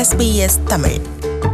SBS Tamil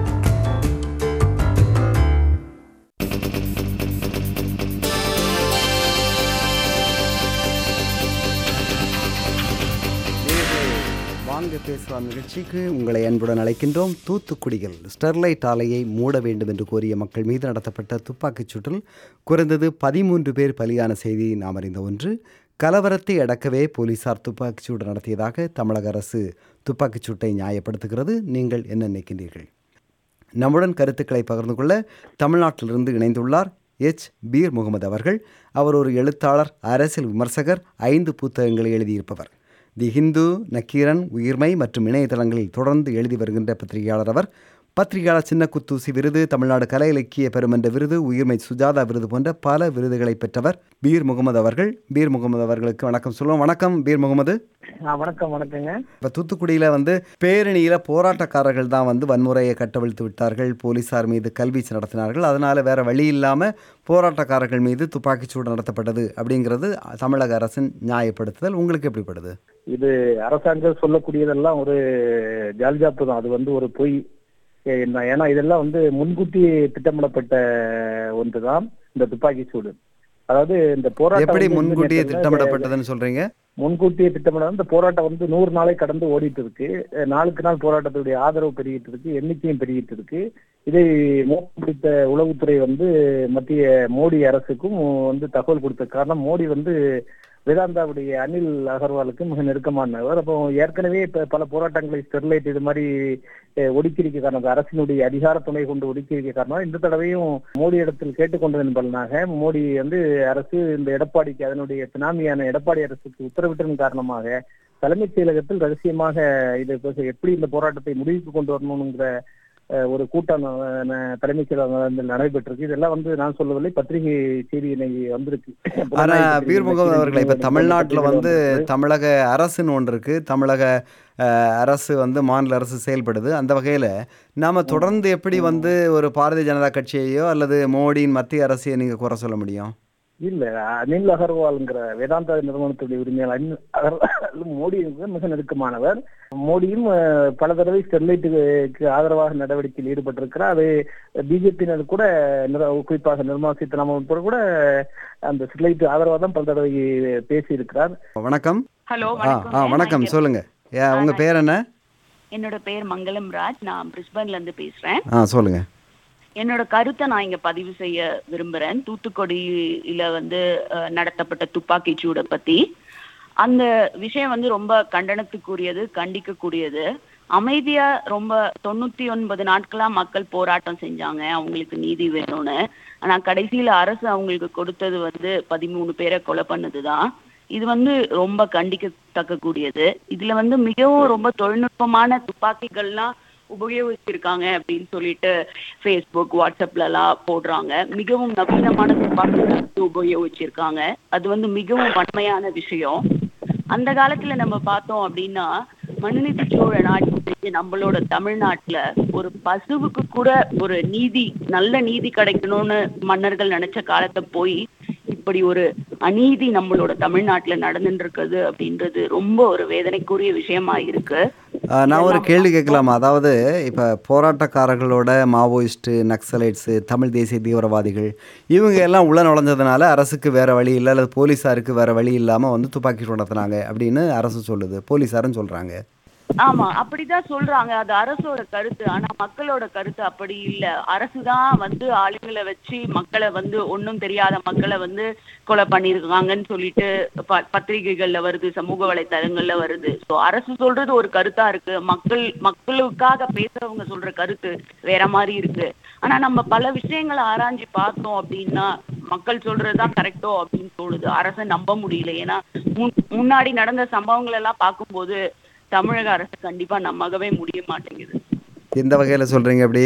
நேயர்களே, வாங்க பேசலாம் நிகழ்ச்சிக்கு உங்களை அன்புடன் அழைக்கின்றோம் தூத்துக்குடியில் ஸ்டெர்லைட் ஆலையை மூட வேண்டும் என்று கோரிய மக்கள் மீது நடத்தப்பட்ட துப்பாக்கிச் சூட்டில் குறைந்தது பதிமூன்று பேர் பலியான செய்தி நாம் அறிந்த ஒன்று கலவரத்தை அடக்கவே போலீசார் துப்பாக்கிச் சூடு நடத்தியதாக தமிழக அரசு துப்பாக்கிச் சூட்டை நியாயப்படுத்துகிறது நீங்கள் என்ன நினைக்கின்றீர்கள் நம்முடன் கருத்துக்களை பகிர்ந்து கொள்ள தமிழ்நாட்டிலிருந்து இணைந்துள்ளார் எச் பீர் முகமது அவர்கள் அவர் ஒரு எழுத்தாளர் அரசியல் விமர்சகர் ஐந்து புத்தகங்களை எழுதியிருப்பவர் தி ஹிந்து நக்கீரன் உயிர்மை மற்றும் இணையதளங்களில் தொடர்ந்து எழுதி வருகின்ற பத்திரிகையாளர் அவர் பத்திரிகையாளர் சின்ன குத்தூசி விருது தமிழ்நாடு கலை இலக்கிய பெருமன்ற விருது உயிர்மை சுஜாதா விருது போன்ற பல விருதுகளை பெற்றவர் பீர் முகமது அவர்கள் பீர் முகமது அவர்களுக்கு வணக்கம் சொல்லுவோம் வணக்கம் பீர் முகமது ஆ வணக்கம் வணக்கங்க இப்போ தூத்துக்குடியில் வந்து பேரணியில் போராட்டக்காரர்கள் தான் வந்து வன்முறையை கட்டவிழ்த்து விட்டார்கள் போலீசார் மீது கல்வீச்சு நடத்தினார்கள் அதனால் வேற வழி இல்லாமல் போராட்டக்காரர்கள் மீது துப்பாக்கிச்சூடு நடத்தப்பட்டது அப்படிங்கிறது தமிழக அரசின் நியாயப்படுத்துதல் உங்களுக்கு எப்படிப்படுது இது அரசாங்கம் சொல்லக்கூடியதெல்லாம் ஒரு ஜால்ஜாப்பு தான் அது வந்து ஒரு பொய் ஏ, என்ன- ஏன்னா இதெல்லாம் வந்து முன்கூட்டி திட்டமிடப்பட்ட ஒன்றுதான் இந்த துப்பாக்கி சூடு அதாவது இந்த போராட்டம் எப்படி வந்து முன்கூட்டியே இந்த- திட்டமிடப்பட்டதுன்னு சொல்றீங்க முன்கூட்டியே திட்டமிட இந்த போராட்டம் வந்து நூறு நாளை கடந்து ஓடிட்டு இருக்கு அஹ் நாளுக்கு நாள் போராட்டத்துடைய ஆதரவு பெருகிட்டு இருக்கு எண்ணிக்கையும் பெருகிட்டு இருக்கு இதை மோப்பம் பிடித்த உளவுத்துறை வந்து மத்திய மோடி அரசுக்கும் வந்து தகவல் கொடுத்த காரணம் மோடி வந்து வேதாந்தாவுடைய அனில் அகர்வாலுக்கு மிக நெருக்கமானவர் அப்போ ஏற்கனவே இப்ப பல போராட்டங்களை ஸ்டெர்லைட் இது மாதிரி அஹ், ஒடுக்கியிருக்க காரணம் அந்த அரசினுடைய அதிகார துணை கொண்டு ஒடுக்கியிருக்க காரணம் இந்த தடவையும் மோடி இடத்தில் கேட்டுக்கொண்டதன் பலனாக மோடி வந்து அரசு இந்த எடப்பாடிக்கு அதனுடைய பினாமியான எடப்பாடி அரசுக்கு உத்தரவிட்டதன் காரணமாக தலைமைச் செயலகத்தில் ரகசியமாக இது இப்ப எப்படி இந்த போராட்டத்தை முடிவுக்கு கொண்டு வரணுங்கிற அஹ், ஒரு கூட்டம் அஹ், ந- தலைமைச் செயலகத்தில் நடைபெற்றிருக்கு இதெல்லாம் வந்து நான் சொல்லவில்லை பத்திரிகை செய்தி இன்னைக்கு வந்திருக்கு ஆனா பீர் முகமது அவர்களை இப்போ தமிழ்நாட்டில் வந்து தமிழக அரசுன்னு ஒன்று இருக்கு தமிழக அஹ், அரசு வந்து மாநில அரசு செயல்படுது அந்த வகையில் நாம தொடர்ந்து எப்படி வந்து ஒரு பாரதிய ஜனதா கட்சியையோ அல்லது மோடியின் மத்திய அரசையோ நீங்கள் குறை சொல்ல முடியும் இல்ல அனில் அகர்வால்ங்கிற வேதாந்தா நிறுவனத்துடைய உரிமையாளர் அனில் அகர்வால் மோடிக்கு மிக நெருக்கமானவர் மோடியும் அஹ், பல தடவை ஸ்டெர்லைட்டுக்கு ஆதரவாக நடவடிக்கையில் ஈடுபட்டிருக்கிறார் அது பிஜேபியினர் கூட நிர- குறிப்பாக நிர்மலா சீதாராமன் உட்பட கூட அந்த ஸ்டெர்லைட் ஆதரவாக தான் பல தடவை பேசி இருக்கிறார் வணக்கம் ஹலோ ஆ ஆ வணக்கம் சொல்லுங்க ஏ, உங்க பேர் என்ன என்னோட பேர் மங்களம் ராஜ் நான் பிரிஸ்பன்ல இருந்து பேசுறேன் ஆ சொல்லுங்க என்னோட கருத்தை நான் இங்க பதிவு செய்ய விரும்புறேன் தூத்துக்குடியில வந்து அஹ், நடத்தப்பட்ட துப்பாக்கி சூடை பத்தி அந்த விஷயம் வந்து ரொம்ப கண்டனத்துக்குரியது கண்டிக்கக்கூடியது அமைதியா ரொம்ப தொண்ணூத்தி ஒன்பது நாட்களா மக்கள் போராட்டம் செஞ்சாங்க அவங்களுக்கு நீதி வேணும்னு ஆனா கடைசியில அரசு அவங்களுக்கு கொடுத்தது வந்து பதிமூணு பேரை கொலை பண்ணதுதான் இது வந்து ரொம்ப கண்டிக்கத்தக்க கூடியது இதுல வந்து மிகவும் ரொம்ப தொழில்நுட்பமான துப்பாக்கிகள்லாம் உபயோகிச்சிருக்காங்க அப்படின்னு சொல்லிட்டு ஃபேஸ்புக் வாட்ஸ்அப்ல எல்லாம் போடுறாங்க மிகவும் நவீனமான துப்பாக்கிகள் வந்து உபயோகிச்சிருக்காங்க அது வந்து மிகவும் வன்மையான விஷயம் அந்த காலத்துல நம்ம பார்த்தோம் அப்படின்னா மனுநீதி சோழன் ஆட்சி செஞ்சு நம்மளோட தமிழ்நாட்டுல ஒரு பசுவுக்கு கூட ஒரு நீதி நல்ல நீதி கிடைக்கணும்னு மன்னர்கள் நினைச்ச காலத்தை போய் இப்படி ஒரு அநீதி நம்மளோட தமிழ்நாட்டுல நடந்துட்டு இருக்குது அப்படின்றது ரொம்ப ஒரு வேதனைக்குரிய விஷயமா இருக்கு ஆ, நான் ஒரு கேள்வி கேட்கலாமா அதாவது இப்போ போராட்டக்காரர்களோட மாவோயிஸ்ட்டு நக்சலைட்ஸு தமிழ் தேசிய தீவிரவாதிகள் இவங்க எல்லாம் உள்ள நுழைஞ்சதுனால அரசுக்கு வேற வழி இல்லை அல்லது போலீஸாருக்கு வேற வழி இல்லாமல் வந்து துப்பாக்கி நடத்துனாங்க அப்படின்னு அரசு சொல்லுது போலீஸாரும் சொல்கிறாங்க ஆமா அப்படிதான் சொல்றாங்க அது அரசோட கருத்து ஆனா மக்களோட கருத்து அப்படி இல்ல அரசுதான் வந்து ஆளுங்களை வச்சு மக்களை வந்து ஒண்ணும் தெரியாத மக்களை வந்து கொலை பண்ணிருக்காங்கன்னு சொல்லிட்டு ப- பத்திரிகைகள்ல வருது சமூக வலைத்தளங்கள்ல வருது சோ அரசு சொல்றது ஒரு கருத்தா இருக்கு மக்கள் மக்களுக்காக பேசுறவங்க சொல்ற கருத்து வேற மாதிரி இருக்கு ஆனா நம்ம பல விஷயங்களை ஆராய்ஞ்சு பார்த்தோம் அப்படின்னா மக்கள் சொல்றதுதான் கரெக்டோ அப்படின்னு தோணுது அரசை நம்ப முடியல ஏன்னா முன்- முன்னாடி நடந்த சம்பவங்கள் எல்லாம் பார்க்கும்போது தமிழக அரசு கண்டிப்பா நம்பவே முடிய மாட்டேங்குது எந்த வகையில் சொல்கிறீங்க அப்படி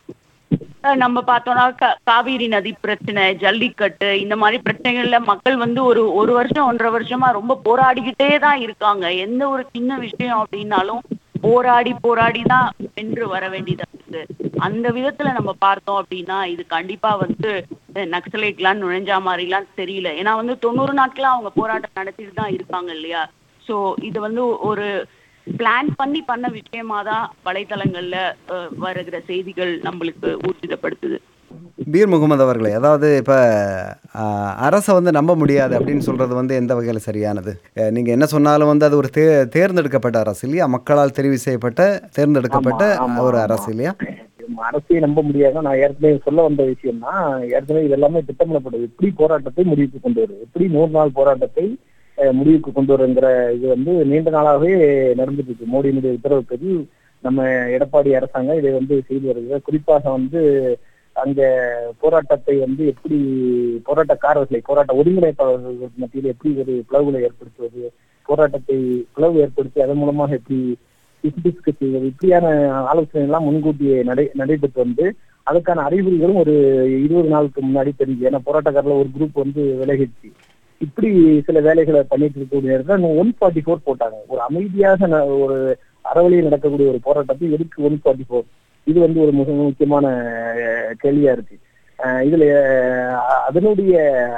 அஹ் நம்ம பார்த்தோம்னா கா- காவிரி நதி பிரச்சனை ஜல்லிக்கட்டு இந்த மாதிரி பிரச்சனைகள்ல மக்கள் வந்து ஒரு ஒரு வருஷம் ஒன்றரை வருஷமா ரொம்ப போராடிக்கிட்டே தான் இருக்காங்க எந்த ஒரு சின்ன விஷயம் அப்படின்னாலும் போராடி போராடி தான் வென்று வர வேண்டியதா இருக்கு அந்த விதத்துல நம்ம பார்த்தோம் அப்படின்னா இது கண்டிப்பா வந்து அஹ், நக்சலைட்லாம் நுழைஞ்சா மாதிரிலாம் தெரியல ஏன்னா வந்து தொண்ணூறு நாட்களா அவங்க போராட்டம் நடத்திட்டு தான் இருக்காங்க இல்லையா சோ இது வந்து ஒரு பிளான் பண்ணி பண்ண விஷயமா தான் வலைத்தளங்கள்ல அஹ், வருகிற செய்திகள் நம்மளுக்கு ஊர்ஜிதப்படுத்துது பீர் முகமது அவர்களே அதாவது இப்போ அரசை வந்து நம்ப முடியாது அப்படின்னு சொல்கிறது வந்து எந்த வகையில் சரியானது நீங்கள் என்ன சொன்னாலும் வந்து அது ஒரு தே தேர்ந்தெடுக்கப்பட்ட அரசு இல்லையா மக்களால் தெரிவு செய்யப்பட்ட தேர்ந்தெடுக்கப்பட்ட ஆமா, ஆமா, ஒரு ஆமா. அரசு இல்லையா அரசையை நம்ப முடியாது நான் ஏற்கனவே சொல்ல வந்த விஷயம்னா ஏற்கனவே இது எல்லாமே திட்டமிடப்படுது எப்படி போராட்டத்தை முடிவுக்கு கொண்டு வருது எப்படி நூறு நாள் போராட்டத்தை அஹ், முடிவுக்கு கொண்டு வருங்கிற இது வந்து நீண்ட நாளாகவே நடந்துட்டு இருக்கு மோடியினுடைய உத்தரவு படி நம்ம எடப்பாடி அரசாங்கம் இதை வந்து செய்து வருகிறது குறிப்பாக வந்து அங்க போராட்டத்தை வந்து எப்படி போராட்டக்காரர்களை போராட்ட ஒருங்கிணைப்பாளர்கள் மத்தியில் எப்படி ஒரு பிளவுகளை ஏற்படுத்துவது போராட்டத்தை பிளவு ஏற்படுத்தி அதன் மூலமாக எப்படி டிஸ்க செய்வது இப்படியான ஆலோசனை எல்லாம் முன்கூட்டியே நடை நடைபெற்று வந்து அதுக்கான அறிகுறிகளும் ஒரு இருபது நாளுக்கு முன்னாடி தெரிஞ்சு ஏன்னா போராட்டக்காரர்ல ஒரு குரூப் வந்து விலகிடுச்சு இப்படி சில வேலைகளை பண்ணிட்டு இருக்கக்கூடிய நேரத்தில் ஒன் ஃபார்ட்டி ஃபோர் போட்டாங்க ஒரு அமைதியாக ந- ஒரு அறவழியில் நடக்கக்கூடிய ஒரு போராட்டத்தை எதுக்கு ஒன் ஃபார்ட்டி ஃபோர் இது வந்து ஒரு மிக முக்கியமான அஹ், கேள்வியா இருக்கு அஹ், இதுல அஹ், அதனுடைய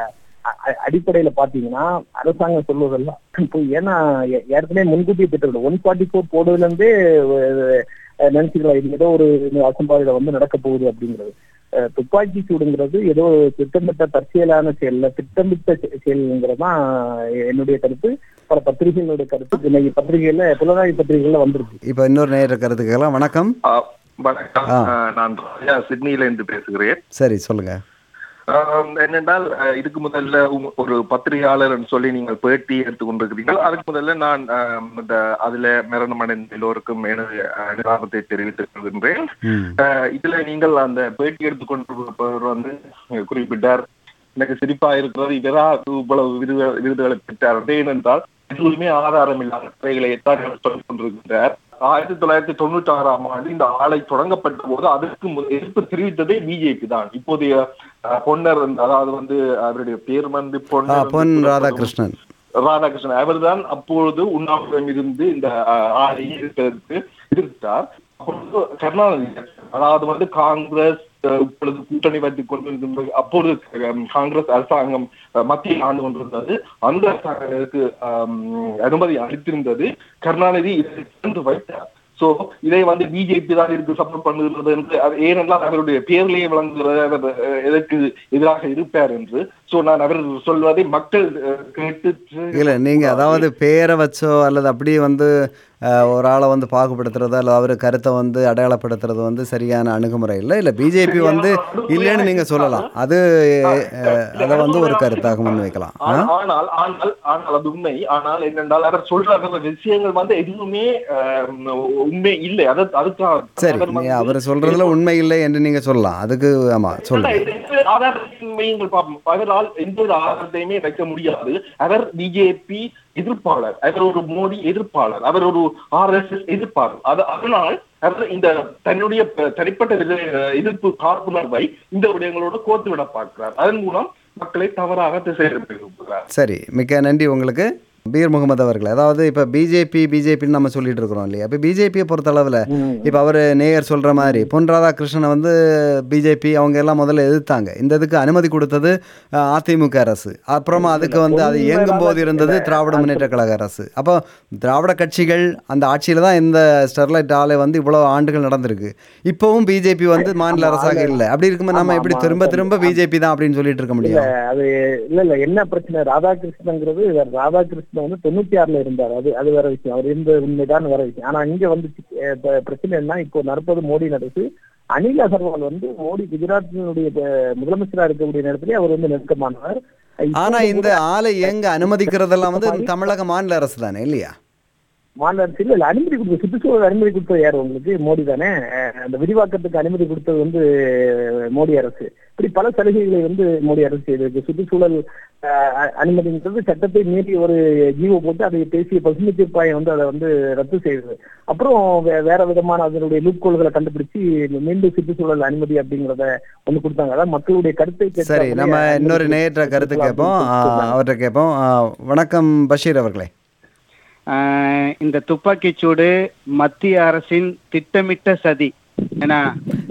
அ- அ- அடிப்படையில பாத்தீங்கன்னா அரசாங்கம் சொல்வதெல்லாம் இப்போ ஏன்னா ஏ- ஏற்கனவே முன்கூட்டியே திட்டம் ஒன் ஃபார்ட்டி ஃபோர் போடுறதுல இருந்தே அஹ், அஹ், நினைச்சுக்கலாம் இது ஏதோ ஒரு அசம்பாவிதம் வந்து நடக்க போகுது அப்படிங்கிறது அஹ், துப்பாக்கி சூடுங்கிறது ஏதோ திட்டமிட்ட தற்செயலான செயல்ல திட்டமிட்ட செ- செயல்ங்கிறது தான் என்னுடைய கருத்து பல பத்திரிகைகளுடைய கருத்து இன்னைக்கு பத்திரிகைகள்ல புலனாய்வு பத்திரிகைகள்ல வந்திருக்கு இப்போ இன்னொரு நேர கருத்துக்கெல்லாம் வணக்கம் ஆ, வணக்கம் ஆ. ஆ, நான் ராஜா சிட்னியில இருந்து பேசுகிறேன் சரி சொல்லுங்கள் ஆம், என்னென்றால் ஆ, இதுக்கு முதல்ல உங்க- ஒரு பத்திரிகையாளர் சொல்லி நீங்கள் பேட்டி எடுத்துக்கொண்டிருக்கிறீர்கள் அதுக்கு முதல்ல நான் ஆம், இந்த அதுல மரணமடைந்த எல்லோருக்கும் எனது ஆ, நிராகத்தை தெரிவித்துக் கொள்கின்றேன் ம் ஆ, இதுல நீங்கள் அந்த பேட்டி எடுத்துக்கொண்டிருப்பவர் வந்து குறிப்பிட்டார் எனக்கு சிரிப்பா இருக்கிறது இவரா இவ்வளவு விருது விருதுகளை பெற்றார் ஏனென்றால் எதுவுமே ஆதாரம் இல்லாத கதைகளை எத்தான் சொல்லிக் கொண்டிருக்கிறார் ஆயிரத்தி தொள்ளாயிரத்தி தொண்ணூற்றி ஆறாம் ஆண்டு இந்த ஆலை தொடங்கப்பட்ட போது அதற்கு மு- எதிர்ப்பு தெரிவித்ததே பிஜேபி தான் இப்போதைய அஹ், பொன்னர் வந்து- அதாவது வந்து அவருடைய பேர் வந்து ஆ பொன்னர் பொன் வந்து- ராதாகிருஷ்ணன் ராதாகிருஷ்ணன் அவர்தான் அப்பொழுது உண்ணாவிரதம் இருந்து இந்த அஹ், ஆலையை எதிர்ப்பதற்கு எதிர்த்தார் அப்பொழுது கருணாநிதி அதாவது வந்து காங்கிரஸ் அஹ், இப்பொழுது கூட்டணி வைத்துக் கொண்டிருந்த அப்பொழுது அஹ், காங்கிரஸ் அரசாங்கம் அஹ், மத்தியில் ஆண்டு கொண்டிருந்தது அந்த அரசாங்கத்திற்கு அஹ், அனுமதி அளித்திருந்தது கருணாநிதி இதை திறந்து வைத்தார் சோ இதை வந்து பிஜேபி தான் இதுக்கு சப்போர்ட் பண்ணுகிறது என்று அது ஏனென்றால் அவருடைய பேர்லேயே விளங்குகிறது அவர் அஹ், எதற்கு எதிராக இருப்பார் என்று சோ நான் அவர் சொல்வதை மக்கள் அஹ், கேட்டு இல்லை நீங்கள் அதாவது பேரை வச்சோ அல்லது அப்படியே வந்து அஹ், ஒரு ஆளை வந்து பாகுபடுத்துறதோ அல்லது அவர் கருத்தை வந்து அடையாளப்படுத்துறது வந்து சரியான அணுகுமுறை இல்லை இல்லை பிஜேபி வந்து இல்லைன்னு நீங்கள் சொல்லலாம் அது அஹ், அதை வந்து ஒரு கருத்தாக முன்வைக்கலாம் ஆ? ஆ- ஆனால் ஆனால் ஆனால் அது உண்மை ஆனால் என்னென்றால் அவர் சொல்ற அந்த விஷயங்கள் வந்து எதுவுமே அஹ், உண்மை இல்லை அது அதுக்காக சரி அவர் நீ வந்து- அவர் சொல்றதுல உண்மை இல்லை என்று நீங்க சொல்லலாம் அதுக்கு ஆமா சொல்லுங்க இல்ல, இது ஆதாரத்தையும் வையுங்கள் பார்ப்போம். அவரால் எந்த ஒரு ஆதாரத்தையுமே வைக்க முடியாது அவர் பிஜேபி எதிர்ப்பாளர் அவர் ஒரு மோடி எதிர்ப்பாளர் அவர் ஒரு ஆர்எஸ்எஸ் எதிர்ப்பாளர் அது அதனால் அவர் இந்த தன்னுடைய ப- தனிப்பட்ட வித- எதிர்ப்பு காப்புணர்வை இந்த விடயங்களோடு கோர்த்து விட பார்க்கிறார் அதன் மூலம் மக்களை தவறாக திசை திருப்புகிறார் சரி மிக்க நன்றி உங்களுக்கு பீர் முகமது அவர்கள் அதாவது இப்போ பிஜேபி பிஜேபின்னு நம்ம சொல்லிட்டு இருக்கிறோம் இல்லையா இப்போ பிஜேபியை பொறுத்தளவில் இப்போ அவர் நேயர் சொல்கிற மாதிரி பொன் ராதாகிருஷ்ணனை வந்து பிஜேபி அவங்க எல்லாம் முதல்ல எதிர்த்தாங்க இந்த இதுக்கு அனுமதி கொடுத்தது அஹ், அதிமுக அரசு அப்புறமா அதுக்கு வந்து அது இயங்கும் போது இருந்தது திராவிட முன்னேற்ற கழக அரசு அப்போ திராவிட கட்சிகள் அந்த ஆட்சியில் தான் இந்த ஸ்டெர்லைட் ஆலை வந்து இவ்வளோ ஆண்டுகள் நடந்திருக்கு இப்போவும் பிஜேபி வந்து மாநில அரசாக இல்லை அப்படி இருக்கும்போது நம்ம ஆமா, எப்படி ஆமா, திரும்ப சரி. திரும்ப பிஜேபி தான் அப்படின்னு சொல்லிட்டு இருக்க இல்ல முடியும் அது இல்ல இல்ல என்ன பிரச்சனை ராதாகிருஷ்ணங்கிறது வேற. ராதாகிருஷ்ணன் வந்து தொண்ணூத்தி ஆறுல இருந்தார் அது அது வேற விஷயம் அவர் இருந்த உண்மைதான் வேற விஷயம் ஆனா இங்க வந்து சி- இப்ப பிரச்சனை என்ன இப்போ நடப்பது மோடி நடக்கு அனில் அகர்வால் வந்து மோடி குஜராத்தினுடைய அஹ், முதலமைச்சரா இருக்கக்கூடிய நேரத்திலே அவர் வந்து நெருக்கமானவர் இப்போ ஆனா கூட இந்த ஆலை எங்க அனுமதிக்கிறதெல்லாம் வந்து தமிழக மாநில அரசு தானே இல்லையா மாநில அரசு இல்ல இல்ல அனுமதி கொடுத்தது சுற்றுச்சூழல் அனுமதி கொடுத்தது யார் உங்களுக்கு மோடி தானே அஹ் அந்த விரிவாக்கத்துக்கு அனுமதி கொடுத்தது வந்து அஹ், மோடி அரசு இப்படி பல சலுகைகளை வந்து மோடி அரசு செய்திருக்கு சுற்றுச்சூழல் அஹ், அ- அனுமதிங்கிறது சட்டத்தை மீறி ஒரு ஜீவோ போட்டு அதை பேசிய பசுமை தீர்ப்பாயம் வந்து அதை வந்து ரத்து செய்தது அப்புறம் வே- வேற விதமான அதனுடைய லூப்கோள்களை கண்டுபிடிச்சு மீண்டும் சுற்றுச்சூழல் அனுமதி அப்படிங்கிறத ஒண்ணு கொடுத்தாங்க அதான் மக்களுடைய கருத்தை கேட்டு சரி அப்படியே நம்ம அனுமதி இன்னொரு நேற்ற கருத்து கொடுக்கலாம் கேட்போம் அப்படின்னு ஆ, சொன்னாங்க. அவர்கிட்ட கேட்போம் ஆ, வணக்கம் பஷீர் அவர்களே ஆஹ் இந்த துப்பாக்கிச்சூடு மத்திய அரசின் திட்டமிட்ட சதி ஏன்னா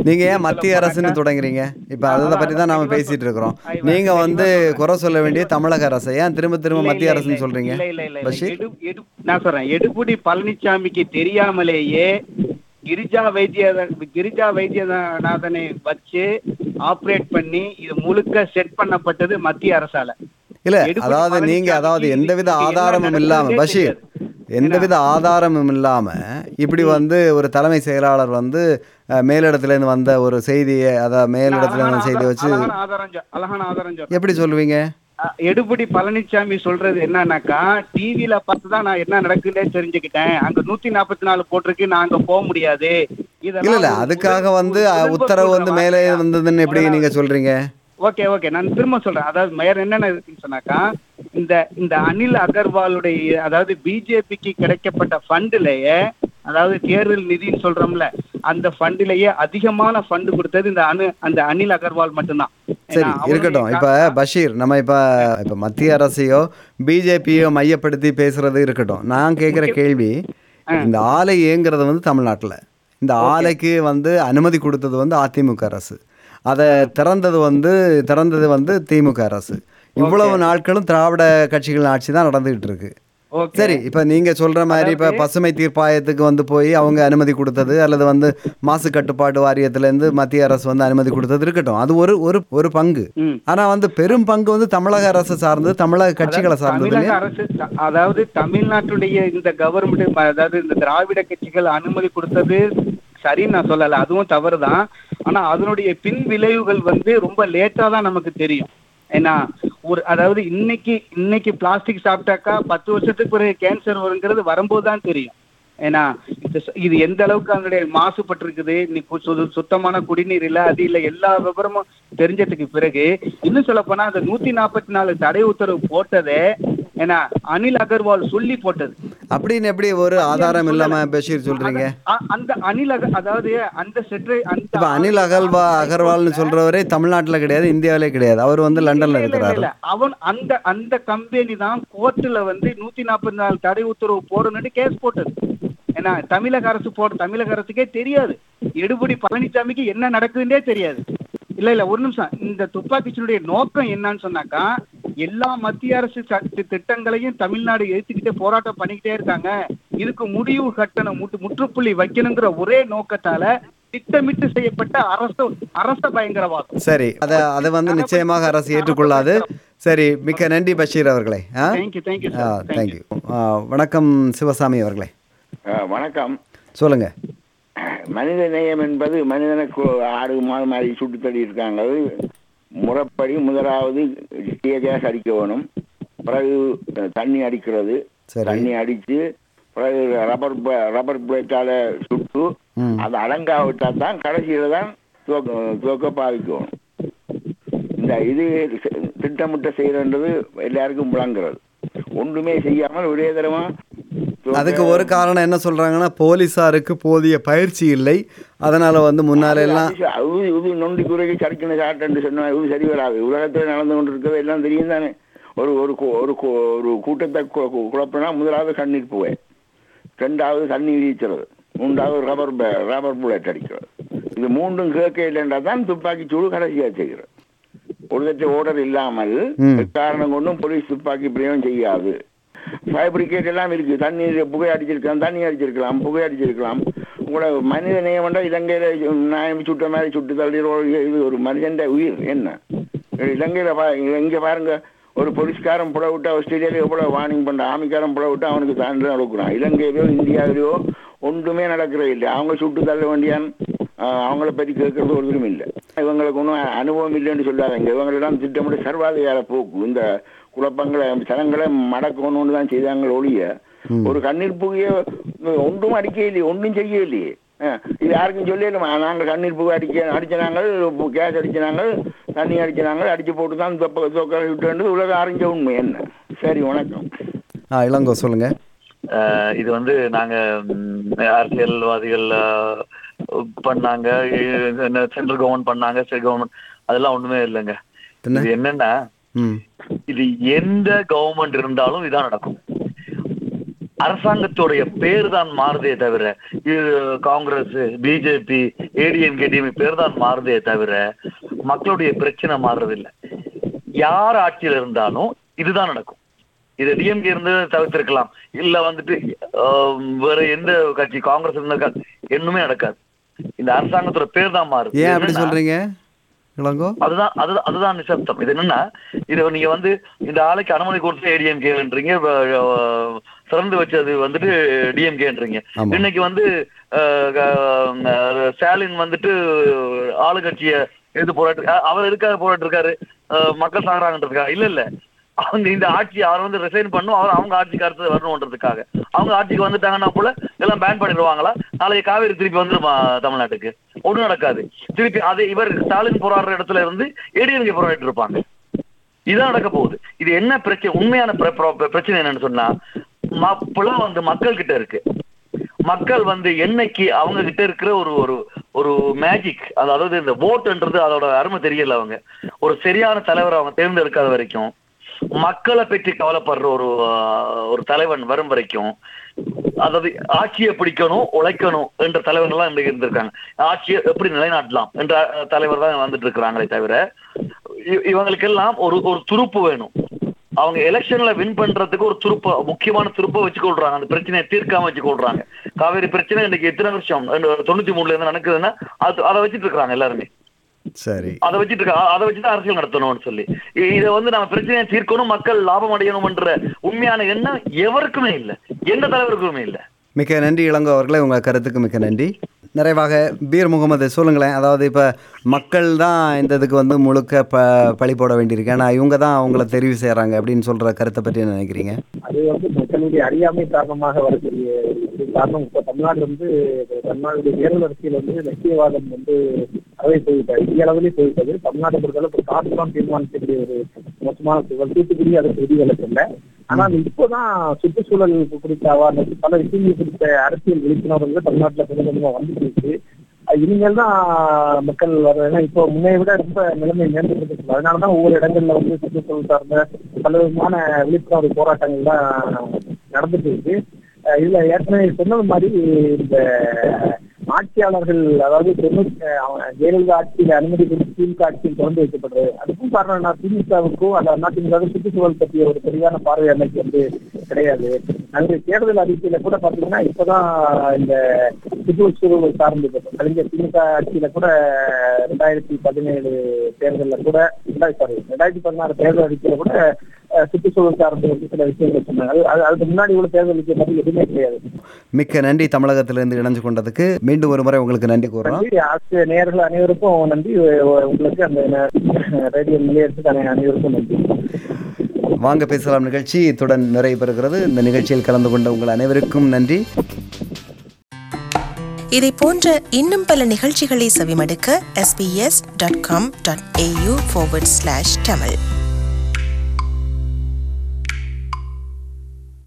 நீங்க ஏன் மத்திய அரசுன்னு தொடங்குறீங்க இப்ப அதை பத்தி தான் நாம பேசிட்டு இருக்கிறோம் நீங்க வந்து குறை சொல்ல வேண்டிய தமிழக அரசை ஏன் திரும்ப திரும்ப இல்ல, மத்திய இல்ல, அரசுன்னு இல்ல, சொல்றீங்க இல்ல, இல்ல, இல்ல, இல்ல. பஷீர் எடு- எடு- நான் சொல்றேன் எடுப்புடி பழனிசாமிக்கு தெரியாமலேயே கிரிஜா வைத்திய கிரிஜா வைத்தியநாதனை வச்சு ஆபரேட் பண்ணி இது முழுக்க செட் பண்ணப்பட்டது மத்திய அரசால இல்ல எடுபடி அதாவது நீங்க பழனிசாமிக்கு அதாவது இது- எந்தவித இது என்ன ஆதாரமும் இல்லாம நடக்குதுன்னே பஷீர் தெரியாது. எந்தவித ஆதாரமும் இல்லாம இப்படி வந்து ஒரு தலைமை செயலாளர் வந்து அஹ், மேலிடத்துல இருந்து வந்த ஒரு செய்தியை அதாவது மேலிடத்துல அழகான இருந்து செய்தியை ஆதாரம் வச்சு அழகான ஆதாரம் சொ- அழகான ஆதாரம் சொல்றேன். எப்படி சொல்லுவீங்க அஹ் எடுபடி பழனிசாமி சொல்றது என்னன்னாக்கா டிவில பார்த்து தான் நான் என்ன நடக்குதுன்னே தெரிஞ்சுக்கிட்டேன் அங்க நூத்தி நாற்பத்தி நாலு போட்டிருக்கு நான் அங்க போக முடியாது இதெல்லாம் இல்ல இல்ல ஒரு அதுக்காக முதல்- வந்து ஒரு அஹ், முதல்வர் உத்தரவு சொல்ற வந்து மேலே வார்த்தையா? வந்ததுன்னு எப்படி நீங்க சொல்றீங்க ஓகே ஓகே நான் திரும்ப சொல்றேன் அதாவது மேயர் என்னென்ன இருக்குன்னு சொன்னாக்கா இந்த இந்த அனில் அகர்வாலுடைய அதாவது பிஜேபிக்கு கிடைக்கப்பட்ட ஃபண்டுலயே அதாவது தேர்தல் நிதின்னு சொல்றோம்ல அந்த ஃபண்டுலயே அதிகமான ஃபண்டு கொடுத்தது இந்த அணு அந்த அனில் அகர்வால் மட்டும்தான் சரி ஏன்னா அவருடைய இருக்கட்டும் இப்ப கா- பஷீர் நம்ம இப்ப இப்ப மத்திய அரசையோ பிஜேபியோ மையப்படுத்தி பேசுறது இருக்கட்டும் நான் கேக்குற கேள்வி இந்த ஆலை இயங்குறது வந்து தமிழ்நாட்டுல இந்த ஆலைக்கு வந்து அனுமதி கொடுத்தது வந்து அதிமுக அரசு அதை திறந்தது வந்து திறந்தது வந்து திமுக அரசு இவ்வளவு நாட்களும் திராவிட கட்சிகள் ஆட்சி தான் நடந்துகிட்டு இருக்கு ஓகே சரி இப்ப நீங்க சொல்ற மாதிரி இப்ப பசுமை தீர்ப்பாயத்துக்கு வந்து போய் அவங்க அனுமதி கொடுத்தது அல்லது வந்து மாசு கட்டுப்பாட்டு வாரியத்துல இருந்து மத்திய அரசு வந்து அனுமதி கொடுத்தது இருக்கட்டும் அது ஒரு ஒரு ஒரு பங்கு ம். ஆனா வந்து பெரும் பங்கு வந்து தமிழக அரசு சார்ந்தது தமிழக கட்சிகளை சார்ந்தது தமிழக இல்லையா அரசு த- அதாவது தமிழ்நாட்டுடைய இந்த கவர்மெண்ட் அதாவது இந்த திராவிட கட்சிகள் அனுமதி கொடுத்தது சரின்னு நான் சொல்லல அதுவும் தவறுதான் ஆனா அதனுடைய பின் விளைவுகள் வந்து ரொம்ப லேட்டா தான் நமக்கு தெரியும் ஏன்னா ஒரு அதாவது இன்னைக்கு இன்னைக்கு பிளாஸ்டிக் சாப்பிட்டாக்கா பத்து வருஷத்துக்கு பிறகு கேன்சர் வருங்கிறது வரும்போது தான் தெரியும் ஏன்னா இது ச- இது எந்த அளவுக்கு அதனுடைய மாசுபட்டிருக்குது இன்னைக்கு சு- சுத்தமான குடிநீர் இல்ல அது இல்ல எல்லா விவரமும் தெரிஞ்சதுக்கு பிறகு இன்னும் சொல்ல போனா அந்த நூத்தி நாற்பத்தி நாலு தடை உத்தரவு போட்டதே ஏன்னா அனில் அகர்வால் சொல்லி போட்டது அப்படின்னு எப்படி ஒரு ஆதாரம் இல்லாம பஷீர் சொல்றீங்க அ- அந்த அனில் அக- அதாவது அந்த செட்ரை அந்த இப்ப அனில் அகர்வா அகர்வால்னு சொல்றவரே தமிழ்நாட்டுல கிடையாது இந்தியாவிலே கிடையாது அவர் வந்து லண்டன்ல இல்ல, இல்ல, இருக்கிறாரு இல்ல. அவன் அந்த அந்த கம்பெனி தான் கோர்ட்டுல வந்து நூத்தி நாற்பத்தி நாலு தடை உத்தரவு போடணும்னு கேஸ் போட்டது ஏன்னா தமிழக அரசு போட தமிழக அரசுக்கே தெரியாது எடுபடி பழனிசாமிக்கு என்ன நடக்குதுன்னே தெரியாது இல்ல இல்ல ஒரு நிமிஷம் இந்த துப்பாக்கிச்சூடைய நோக்கம் என்னன்னு சொன்னாக்கா எல்லா மத்திய அரசு சட்ட திட்டங்களையும் தமிழ்நாடு எடுத்துக்கிட்டே போராட்டம் பண்ணிக்கிட்டே இருக்காங்க இதுக்கு முடிவு கட்டணம் முற்று முற்றுப்புள்ளி வைக்கணுங்கிற ஒரே நோக்கத்தால திட்டமிட்டு செய்யப்பட்ட அரசு அரச பயங்கரவாதம் சரி அதை அதை வந்து நிச்சயமாக அரசு ஏற்றுக்கொள்ளாது சரி மிக்க நன்றி பஷீர் அவர்களே ஆ thank you thank you ah sir thank you வணக்கம் சிவசாமி அவர்களே ஆ, வணக்கம் சொல்லுங்க மனித நேயம் என்பது மனிதனுக்கு ஆடு மாடு மாதிரி சுட்டு தள்ளி இருக்காங்க அது முறைப்படி முதலாவது டீ கேஸ் அடிக்க வேணும் பிறகு தண்ணி அடிக்கிறது சரி. தண்ணி அடிச்சு பிறகு ரப்பர் ப- ரப்பர் பிளேட்டால சுட்டு ம். அது அடங்கா விட்டா தான் கடைசியில தான் துவக்க துவக்க பாதிக்கும் இந்த இது செ- திட்டமிட்ட செய்யறது எல்லாருக்கும் விளங்குறது ஒன்றுமே செய்யாமல் ஒரே தரமா துவக்க- அதுக்கு ஒரு காரணம் என்ன சொல்றாங்கன்னா போலீசாருக்கு போதிய பயிற்சி இல்லை அதனால வந்து முன்னால எல்லாம் அது அது இது நொண்டி குறைக்கு சறுக்கின சாட்டன்னு சொன்னா இது சரி வராது உலகத்தில் நடந்து கொண்டிருக்கிறது எல்லாம் தெரியும் தானே ஒரு ஒரு கு- ஒரு கு- ஒரு கூட்டத்தை கு- கு- குழப்பினா முதலாவது கண்ணீர் போவேன் ரெண்டாவது தண்ணி வீச்சுறது மூன்றாவது ரப்பர் பே- ரப்பர் புல்லட் அடிக்கிறது இது மூன்றும் கேட்க இல்லைன்றா தான் துப்பாக்கி சூடு கடைசியா செய்கிறது ஒரு லட்சம் ஓர்டர் இல்லாமல் ம். காரணம் கொண்டும் போலீஸ் துப்பாக்கி பிரயோகம் செய்யாது ஃபயர் பிரிகேட் எல்லாம் இருக்கு தண்ணீர் புகை அடிச்சிருக்கலாம் தண்ணி அடிச்சிருக்கலாம் புகை அடிச்சிருக்கலாம் உங்களோட மனித நேயம்டா இலங்கையில நாயம் சுட்ட மாதிரி சுட்டு தள்ளி இது ஒரு மனுஷன் உயிர் என்ன இலங்கையில பா இங்க பாருங்க ஒரு போலீஸ்காரன் புட விட்டா ஆஸ்திரேலியால எவ்வளவு வார்னிங் பண்ற ஆமிக்காரன் புட விட்டா அவனுக்கு தாண்டி நடக்கிறான் இலங்கையிலயோ இந்தியாவிலயோ ஒன்றுமே நடக்கிறது இல்லை அவங்க சுட்டு தள்ள வேண்டியான் ஆஹ், அவங்கள பத்தி கேட்கறது ஒருத்தரும் இல்லை இவங்களுக்கு ஒன்றும் அனுபவம் இல்லைன்னு சொல்லாதீங்க இவங்களெல்லாம் திட்டமிட்டு சர்வாதிகார போக்கு இந்த குழப்பங்களை சனங்களை மடக்கணும்னு தான் செய்தாங்க ஒழிய ஒரு கண்ணீர் புகைய ஒன்றும் அடிக்க இல்லையே ஒன்றும் செய்ய இல்லையே அஹ், இது யாருக்கும் சொல்லலுமா நாங்கள் கண்ணீர் புகை அடிக்க அடிச்சினாங்க கேஸ் அடிச்சினாங்க தண்ணி அடிச்சினாங்க அடிச்சு போட்டு தான் தொப்ப தொக்க விட்டு உலகம் அறிஞ்ச உண்மை என்ன சரி வணக்கம் ஆ இளங்கோ சொல்லுங்க அஹ் இது வந்து நாங்க ம், அரசியல்வாதிகள் அஹ், பண்ணாங்க சென்ட்ரல் கவர்மெண்ட் பண்ணாங்க ஸ்டேட் கவர்மெண்ட் அதெல்லாம் ஒண்ணுமே இல்லைங்க என்ன? இது என்னன்னா ம் இது எந்த கவர்மெண்ட் இருந்தாலும் இதான் நடக்கும் அரசாங்கத்துடைய பேர் தான் மாறுதே தவிர இது காங்கிரஸ் பிஜேபி ஏடிஎம்கே டிஎம் பேர் தான் மாறுதே தவிர மக்களுடைய பிரச்சனை மாறுறதில்லை யார் ஆட்சியில் இருந்தாலும் இதுதான் நடக்கும் இது டிஎம்கே இருந்து தவிர்த்திருக்கலாம் இல்ல வந்துட்டு ஆஹ், வேற எந்த கட்சி காங்கிரஸ் இருந்த கட்சி இன்னுமே நடக்காது இந்த அரசாங்கத்தோட பேர் தான் மாறுது ஏன் அப்படி என்னன்னா, சொல்றீங்க இளங்கோ அதுதான் அதுதான் அதுதான் நிசப்தம் இது என்னன்னா இது நீங்க வந்து இந்த ஆளுக்கு அனுமதி கொடுத்து ஏடிஎம்கேன்றீங்க திறந்து வச்சது வந்துட்டு டிஎம்கேன்றீங்க ஆமா. இன்னைக்கு வந்து அஹ், அஹ், ஸ்டாலின் வந்துட்டு ஆளுங்கட்சிய எது போராட்டு அஹ், அவர் எதுக்காக போராட்டு இருக்காரு அஹ், மக்கள் சாகுறாங்கன்றதுக்காக இல்ல இல்ல அவங்க இந்த ஆட்சி அவர் வந்து ரிசைன் பண்ணும் அவர் அவங்க ஆட்சிக்கு அடுத்து வரணுன்றதுக்காக அவங்க ஆட்சிக்கு வந்துட்டாங்கன்னா போல எல்லாம் பேன் பண்ணிடுவாங்களா நாளைக்கு காவேரி திருப்பி வந்துருமா தமிழ்நாட்டுக்கு ஒண்ணும் நடக்காது திருப்பி அது இவர் ஸ்டாலின் போராடுற இடத்துல இருந்து ஏடிஎம்கே போராடிட்டு இருப்பாங்க இதான் நடக்க போகுது இது என்ன பிரச்சனை உண்மையான பிர- பிர- பிரச்சனை என்னன்னு சொன்னா ம- புலம் வந்து மக்கள் கிட்ட இருக்கு மக்கள் வந்து என்னைக்கு அவங்க கிட்ட இருக்கிற ஒரு ஒரு ஒரு மேஜிக் அதாவது இந்த ஓட்டுன்றது அதோட அருமை தெரியல அவங்க ஒரு சரியான தலைவர் அவங்க தேர்ந்தெடுக்காத வரைக்கும் மக்களை பற்றி கவலைப்படுற ஒரு ஆஹ், ஒரு தலைவன் வரும் வரைக்கும் அதாவது ஆட்சியை பிடிக்கணும் உழைக்கணும் என்ற தலைவர்கள் எல்லாம் இன்றைக்கு இருந்திருக்காங்க ஆட்சியை எப்படி நிலைநாட்டலாம் என்ற அஹ், தலைவர் தான் வந்துட்டு இருக்கிறாங்களே தவிர இ- இவங்களுக்கெல்லாம் ஒரு ஒரு துருப்பு வேணும் அவங்க எலெக்ஷன்ல வின் பண்றதுக்கு ஒரு துருப்ப முக்கியமான துருப்பை வச்சு கொள்றாங்க அந்த பிரச்சனையை தீர்க்காம வச்சு கொள்றாங்க காவேரி பிரச்சனை இன்னைக்கு எத்தனை வருஷம் ரெண்டு- தொண்ணூத்தி மூணுல இருந்து நடக்குதுன்னா அது அதை வச்சுட்டு இருக்காங்க எல்லாருமே சரி அதை வச்சுட்டு இருக்கா அதை வச்சுதான் அரசியல் நடத்தணும்னு சொல்லி இ- இதை வந்து நம்ம பிரச்சனையை தீர்க்கணும் மக்கள் லாபம் அடையணும்ன்ற உண்மையான எண்ணம் எவருக்குமே இல்ல எந்த தலைவருக்குமே இல்ல மிக்க நன்றி இளங்கோ அவர்களே உங்கள் கருத்துக்கு மிக்க நன்றி நிறைவாக பீர் முகமது சொல்லுங்களேன் அதாவது இப்போ மக்கள் தான் இந்த இதுக்கு வந்து முழுக்க ப பழி போட வேண்டியிருக்கு ஏன்னா இவங்க தான் அவங்கள தெரிவு செய்கிறாங்க அப்படின்னு சொல்கிற கருத்தை பற்றி என்ன நினைக்கிறீங்க அது வந்து மக்களுடைய அறியாமை காரணமாக வரக்கூடிய ஒரு இது. காரணம் இப்ப தமிழ்நாடு வந்து தமிழ்நாடுடைய தேர்தல் அரசியல் வந்து லட்சியவாதம் வந்து அவை போய்விட்டது இந்திய அளவிலே போய்விட்டது தமிழ்நாட்டை பொறுத்தளவு ஒரு காசுதான் தீர்மானிக்கக்கூடிய ஒரு மோசமான சூழல் தூத்துக்குடி அதுக்கு விதிவிலக்கு இல்லை ஆனால் இப்போதான் சுற்றுச்சூழல் குறித்த அவார்னஸ் பல விஷயங்கள் குறித்த அரசியல் விழிப்புணர்வு தமிழ்நாட்டுல கொஞ்சம் கொஞ்சமா வந்துட்டு இருக்கு அது இனிமேல் தான் மக்கள் வர ஏன்னா இப்போ முன்னைய விட ரொம்ப நிலைமை மேம்பட்டு அதனாலதான் ஒவ்வொரு இடங்கள்ல வந்து சுற்றுச்சூழல் சார்ந்த பல விதமான விழிப்புணர்வு போராட்டங்கள் தான் நடந்துட்டு இருக்கு அஹ் இதுல ஏற்கனவே சொன்னது மாதிரி இந்த ஆட்சியாளர்கள் அதாவது தொண்ணூத்தி அஹ் ஜெயலலிதா ஆட்சியில அனுமதி கொடுத்து திமுக ஆட்சியில் திறந்து வைக்கப்படுறது அதுக்கும் காரணம் என்ன திமுகவுக்கும் அந்த அதிமுக சுற்றுச்சூழல் பற்றிய ஒரு சரியான பார்வை அன்னைக்கு வந்து கிடையாது அங்கு தேர்தல் அறிக்கையில கூட பாத்தீங்கன்னா இப்பதான் இந்த சுற்றுச்சூழல் சார்ந்து இப்ப கலைஞர் திமுக ஆட்சியில கூட ரெண்டாயிரத்தி பதினேழு தேர்தல்ல கூட ரெண்டாயிரத்தி சாரி ரெண்டாயிரத்தி பதினாறு தேர்தல் அறிக்கையில கூட அஹ், சுற்றுச்சூழல் சார்ந்த வந்து சில விஷயங்கள் சொன்னாங்க அது- அது அதுக்கு முன்னாடி உள்ள தேர்தல் அறிக்கை பத்தி எதுவுமே கிடையாது மிக்க நன்றி தமிழகத்திலிருந்து இணைஞ்சு கொண்டதுக்கு மீண்டும் ஒரு முறை உங்களுக்கு நன்றி கூறுறோம் நன்றி ஆசிரியர் நேயர்கள் அனைவருக்கும் நன்றி உ- உங்களுக்கு அந்த ந- ரேடியோ நிலையத்துக்கு அனை- அனைவருக்கும் நன்றி வாங்க பேசலாம் நிகழ்ச்சி இத்துடன் நிறைவு பெறுகிறது இந்த நிகழ்ச்சியில் கலந்து கொண்ட உங்கள் அனைவருக்கும் நன்றி இதை போன்ற இன்னும் பல நிகழ்ச்சிகளை செவிமடுக்க sbs.com.au forward slash tamil